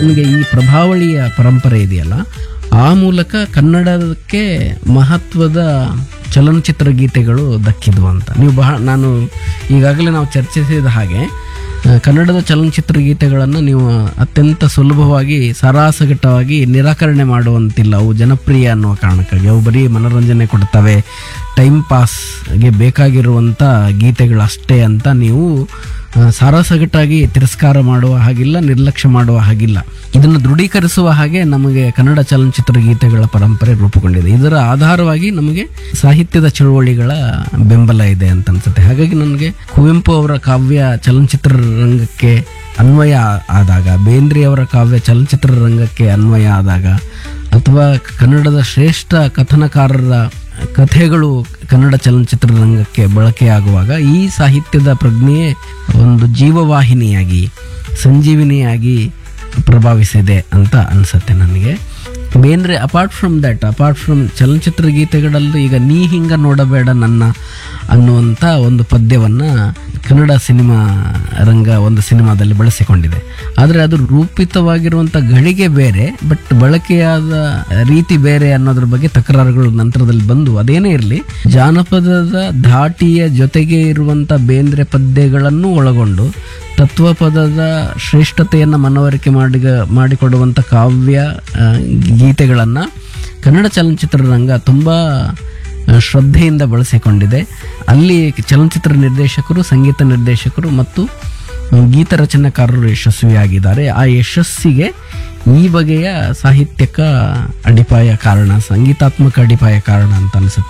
ನಿಮಗೆ ಈ ಪ್ರಭಾವಳಿಯ ಪರಂಪರೆ ಇದೆಯಲ್ಲ ಆ ಮೂಲಕ ಕನ್ನಡಕ್ಕೆ ಮಹತ್ವದ ಚಲನಚಿತ್ರ ಗೀತೆಗಳು ದಕ್ಕಿದ್ವು ಅಂತ ನೀವು ಬಹಳ ನಾನು ಈಗಾಗಲೇ ನಾವು ಚರ್ಚಿಸಿದ ಹಾಗೆ ಆ, ಕನ್ನಡದ ಚಲನಚಿತ್ರ ಗೀತೆಗಳನ್ನು ನೀವು ಅತ್ಯಂತ ಸುಲಭವಾಗಿ ಸರಾಸಗಟವಾಗಿ ನಿರಾಕರಣೆ ಮಾಡುವಂತಿಲ್ಲ ಅವು ಜನಪ್ರಿಯ ಅನ್ನುವ ಕಾರಣಕ್ಕಾಗಿ ಅವು ಬರೀ ಮನೋರಂಜನೆ ಕೊಡ್ತವೆ ಟೈಮ್ ಪಾಸ್ಗೆ ಬೇಕಾಗಿರುವಂಥ ಗೀತೆಗಳಷ್ಟೇ ಅಂತ ನೀವು ಆ, ಸಾರಾಸಗಟಾಗಿ ತಿರಸ್ಕಾರ ಮಾಡುವ ಹಾಗಿಲ್ಲ ನಿರ್ಲಕ್ಷ್ಯ ಮಾಡುವ ಹಾಗಿಲ್ಲ ಇದನ್ನು ದೃಢೀಕರಿಸುವ ಹಾಗೆ ನಮಗೆ ಕನ್ನಡ ಚಲನಚಿತ್ರ ಗೀತೆಗಳ ಪರಂಪರೆ ರೂಪುಗೊಂಡಿದೆ ಇದರ ಆಧಾರವಾಗಿ ನಮಗೆ ಸಾಹಿತ್ಯದ ಚಳುವಳಿಗಳ ಬೆಂಬಲ ಇದೆ ಅಂತ ಅನ್ಸುತ್ತೆ ಹಾಗಾಗಿ ನನಗೆ ಕುವೆಂಪು ಅವರ ಕಾವ್ಯ ಚಲನಚಿತ್ರ ರಂಗಕ್ಕೆ ಅನ್ವಯ ಆದಾಗ ಬೇಂದ್ರೆ ಅವರ ಕಾವ್ಯ ಚಲನಚಿತ್ರ ರಂಗಕ್ಕೆ ಅನ್ವಯ ಆದಾಗ ಅಥವಾ ಕನ್ನಡದ ಶ್ರೇಷ್ಠ ಕಥನಕಾರರ ಕಥೆಗಳು ಕನ್ನಡ ಚಲನಚಿತ್ರ ರಂಗಕ್ಕೆ ಬಳಕೆಯಾಗುವಾಗ ಈ ಸಾಹಿತ್ಯದ ಪ್ರಜ್ಞೆಯೇ ಒಂದು ಜೀವವಾಹಿನಿಯಾಗಿ ಸಂಜೀವಿನಿಯಾಗಿ ಪ್ರಭಾವಿಸಿದೆ ಅಂತ ಅನಿಸುತ್ತೆ ನನಗೆ Bendre apart from that apart from ಚಲನಚಿತ್ರ ಗೀತೆಗಳಲ್ಲೂ ಈಗ ನೀ ಹಿಂಗ ನೋಡಬೇಡ ನನ್ನ ಅನ್ನುವಂಥ ಒಂದು ಪದ್ಯವನ್ನು ಕನ್ನಡ ಸಿನಿಮಾ ರಂಗ ಒಂದು ಸಿನಿಮಾದಲ್ಲಿ ಬಳಸಿಕೊಂಡಿದೆ ಆದರೆ ಅದು ರೂಪಿತವಾಗಿರುವಂಥ ಗಳಿಗೆ ಬೇರೆ ಬಟ್ ಬಳಕೆಯಾದ ರೀತಿ ಬೇರೆ ಅನ್ನೋದ್ರ ಬಗ್ಗೆ ತಕರಾರುಗಳು ನಂತರದಲ್ಲಿ ಬಂದು ಅದೇನೇ ಇರಲಿ ಜಾನಪದದ ಧಾಟಿಯ ಜೊತೆಗೆ ಇರುವಂಥ ಬೇಂದ್ರೆ ಪದ್ಯಗಳನ್ನು ಒಳಗೊಂಡು ತತ್ವಪದದ ಶ್ರೇಷ್ಠತೆಯನ್ನು ಮನವರಿಕೆ ಮಾಡಿ ಮಾಡಿಕೊಡುವಂಥ ಕಾವ್ಯ ಆ, ಗೀತೆಗಳನ್ನು ಕನ್ನಡ ಚಲನಚಿತ್ರ ರಂಗ ತುಂಬ ಆ, ಶ್ರದ್ಧೆಯಿಂದ ಬಳಸಿಕೊಂಡಿದೆ ಅಲ್ಲಿ ಚಲನಚಿತ್ರ ನಿರ್ದೇಶಕರು ಸಂಗೀತ ನಿರ್ದೇಶಕರು ಮತ್ತು ಗೀತ ರಚನೆಕಾರರು ಯಶಸ್ವಿಯಾಗಿದ್ದಾರೆ ಆ ಯಶಸ್ಸಿಗೆ ಈ ಬಗೆಯ ಸಾಹಿತ್ಯಕ ಅಡಿಪಾಯ ಕಾರಣ ಸಂಗೀತಾತ್ಮಕ ಅಡಿಪಾಯ ಕಾರಣ ಅಂತ ಅನಿಸುತ್ತೆ